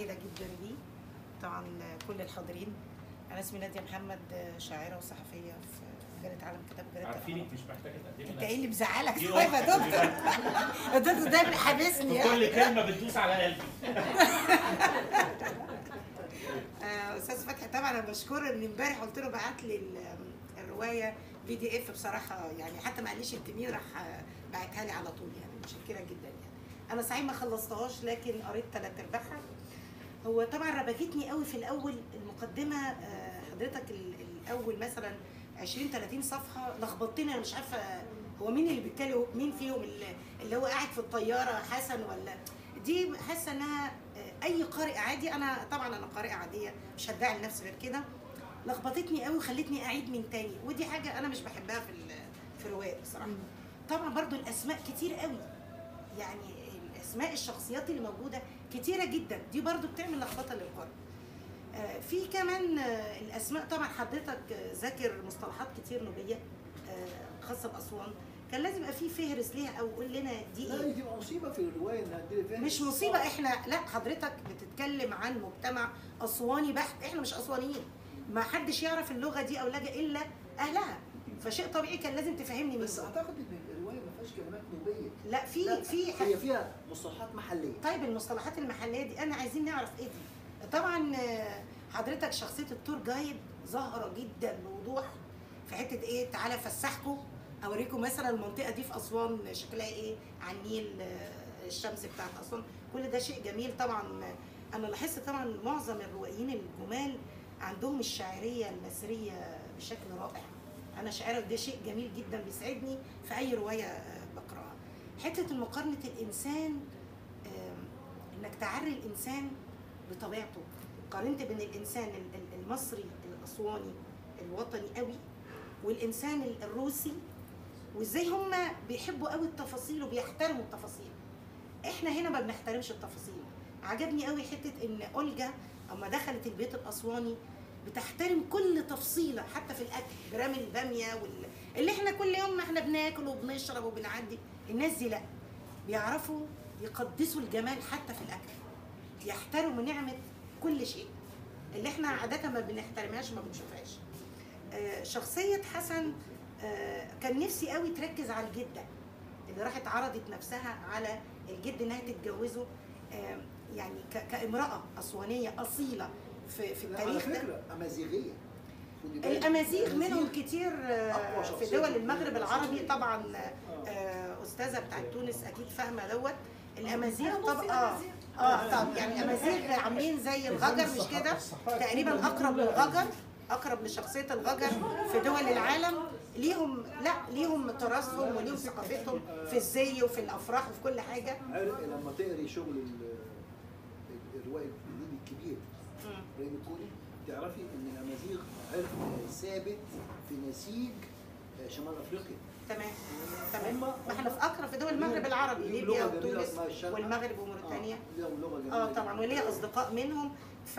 سعيده جدا بيه طبعا كل الحاضرين انا اسمي ناديه محمد شاعره وصحفيه في جريده عالم كتاب جريده عارفينك الأهرام. مش محتاجه تقدمي انت نفسك. ايه اللي مزعلك دي طيب يا واحدة. دكتور الدكتور دايما حابسني في كل يعني كلمه بتدوس على قلبي آه، استاذ فتحي طبعا انا بشكره ان امبارح قلت له بعت لي ال- الروايه بي دي اف بصراحه يعني حتى ما قاليش انت مين راح آه، بعتها لي على طول يعني متشكره جدا يعني انا صحيح ما خلصتهاش لكن قريت ثلاث ارباعها هو طبعا ربكتني قوي في الاول المقدمه آه، حضرتك ال- الاول مثلا 20 30 صفحه لخبطتني انا مش عارفه هو مين اللي بيتكلم مين فيهم اللي, اللي هو قاعد في الطياره حسن ولا دي حاسه انها آه، اي قارئ عادي انا طبعا انا قارئه عاديه مش هدعي لنفسي غير كده لخبطتني قوي وخلتني اعيد من تاني ودي حاجه انا مش بحبها في ال- في الروايات بصراحه طبعا برضو الاسماء كتير قوي يعني اسماء الشخصيات اللي موجوده كتيره جدا دي برضو بتعمل لخبطه للقارئ آه، في كمان آه، الاسماء طبعا حضرتك آه، ذاكر مصطلحات كتير نوبيه آه، خاصه باسوان كان لازم يبقى في فهرس ليها او قول لنا دي لا ايه دي مصيبه في الروايه انها تديري فيها مش مصيبه احنا لا حضرتك بتتكلم عن مجتمع اسواني بحت احنا مش اسوانيين ما حدش يعرف اللغه دي او لجأ الا اهلها فشيء طبيعي كان لازم تفهمني مين بس دول. اعتقد ان الروايه ما فيهاش كلمات نوبيه لا في لا، في هي فيها مصطلحات محليه طيب المصطلحات المحليه دي انا عايزين نعرف ايه دي طبعا آه، حضرتك شخصيه التور جايد ظاهره جدا بوضوح في حته ايه تعالى فسحكم اوريكم مثلا المنطقه دي في اسوان شكلها ايه على النيل آه، الشمس بتاعت اسوان كل ده شيء جميل طبعا آه، انا لاحظت طبعا معظم الروائيين الجمال عندهم الشاعريه النثريه بشكل رائع انا شاعره وده شيء جميل جدا بيسعدني في اي روايه آه، بقراها حته مقارنه الانسان آم، انك تعري الانسان بطبيعته قارنت بين الانسان ال- ال- المصري الاسواني الوطني قوي والانسان ال- الروسي وازاي هم بيحبوا قوي التفاصيل وبيحترموا التفاصيل احنا هنا ما بنحترمش التفاصيل عجبني قوي حته ان اولجا اما دخلت البيت الاسواني بتحترم كل تفصيله حتى في الاكل جرام الباميه وال... اللي احنا كل يوم ما احنا بناكل وبنشرب وبنعدي الناس دي لا بيعرفوا يقدسوا الجمال حتى في الاكل يحترموا نعمه كل شيء اللي احنا عاده ما بنحترمهاش وما بنشوفهاش آه، شخصيه حسن آه، كان نفسي قوي تركز على الجده اللي راحت عرضت نفسها على الجد انها تتجوزه آه، يعني ك- كامراه اسوانيه اصيله في في لا، على التاريخ ده فكره امازيغيه خدي بالك، الامازيغ منهم كتير آه، أقوى في شخصية دول في المغرب العربي الأمازيغ. طبعا آه. آه، استاذه بتاعت تونس اكيد فاهمه دوت الامازيغ أنا طب بصي اه أمازيغ. اه طب يعني الامازيغ عاملين زي الغجر مش كده تقريبا اقرب للغجر اقرب لشخصيه الغجر في دول العالم ليهم لا ليهم تراثهم وليهم ثقافتهم في الزي وفي الافراح وفي كل حاجه عارف لما تقري شغل ال- الروائي الجديد الكبير مم. ابراهيم الكوري تعرفي ان الامازيغ عرق ثابت في نسيج شمال افريقيا تمام تمام هم- ما احنا في اقرب في دول المغرب العربي ليهم ليبيا لغة جميلة وتونس اسمها الشرق. والمغرب وموريتانيا آه، ليهم لغه جميله اه طبعا جداً. وليا اصدقاء منهم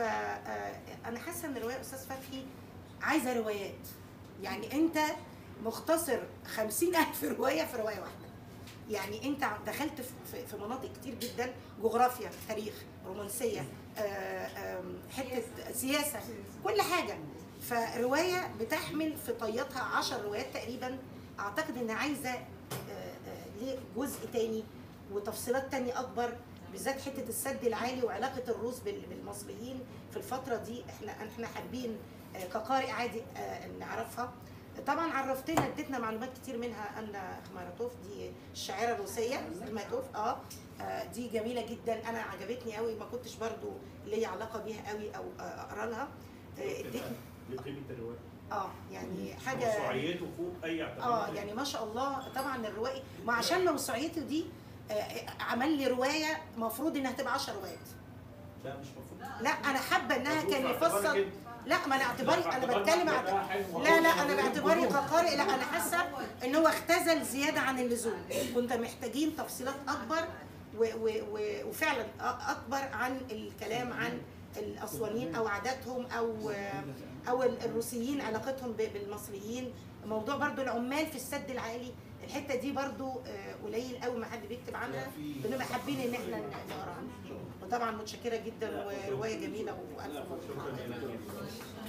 فانا حاسه ان روايه استاذ فتحي عايزه روايات يعني انت مختصر خمسين ألف رواية في رواية واحدة يعني انت دخلت في- في- في مناطق كتير جدا جغرافيا تاريخ رومانسية آه، آم، حتة سياسة كل حاجة فرواية بتحمل في طياتها عشر روايات تقريبا اعتقد ان عايزة آه، آه، ليه جزء تاني وتفصيلات تانية اكبر بالذات حته السد العالي وعلاقه الروس بال- بالمصريين في الفتره دي احنا احنا حابين آه، كقارئ عادي آه، نعرفها طبعا عرفتنا اديتنا معلومات كتير منها ان خماراتوف دي الشاعره الروسيه خماراتوف اه آه، دي جميله جدا انا عجبتني قوي ما كنتش برضو ليا علاقه بيها قوي او آه، اقرا لها آه، ادتني لقيمه الروايه اه يعني حاجه موسوعيته فوق اي اعتبار اه يعني ما شاء الله طبعا الروائي ما عشان موسوعيته دي آه، عمل لي روايه مفروض انها تبقى 10 روايات لا مش المفروض لا انا حابه انها مفروض كان في اعتبارك يفصل انت. لا ما انا اعتباري لا، انا باعتبار بتكلم إن ده عن حلو. لا لا انا باعتباري كقارئ لا انا حاسه ان هو اختزل زياده عن اللزوم كنت محتاجين تفصيلات اكبر و و و وفعلا أ- اكبر عن الكلام عن الاسوانيين او عاداتهم او او الروسيين علاقتهم ب- بالمصريين موضوع برضو العمال في السد العالي الحته دي برضو آه، قليل قوي ما حد بيكتب عنها بنبقى حابين ان احنا نقرا عنها وطبعا متشكره جدا وروايه جميله والف لا، مبروك شكرا جزيلا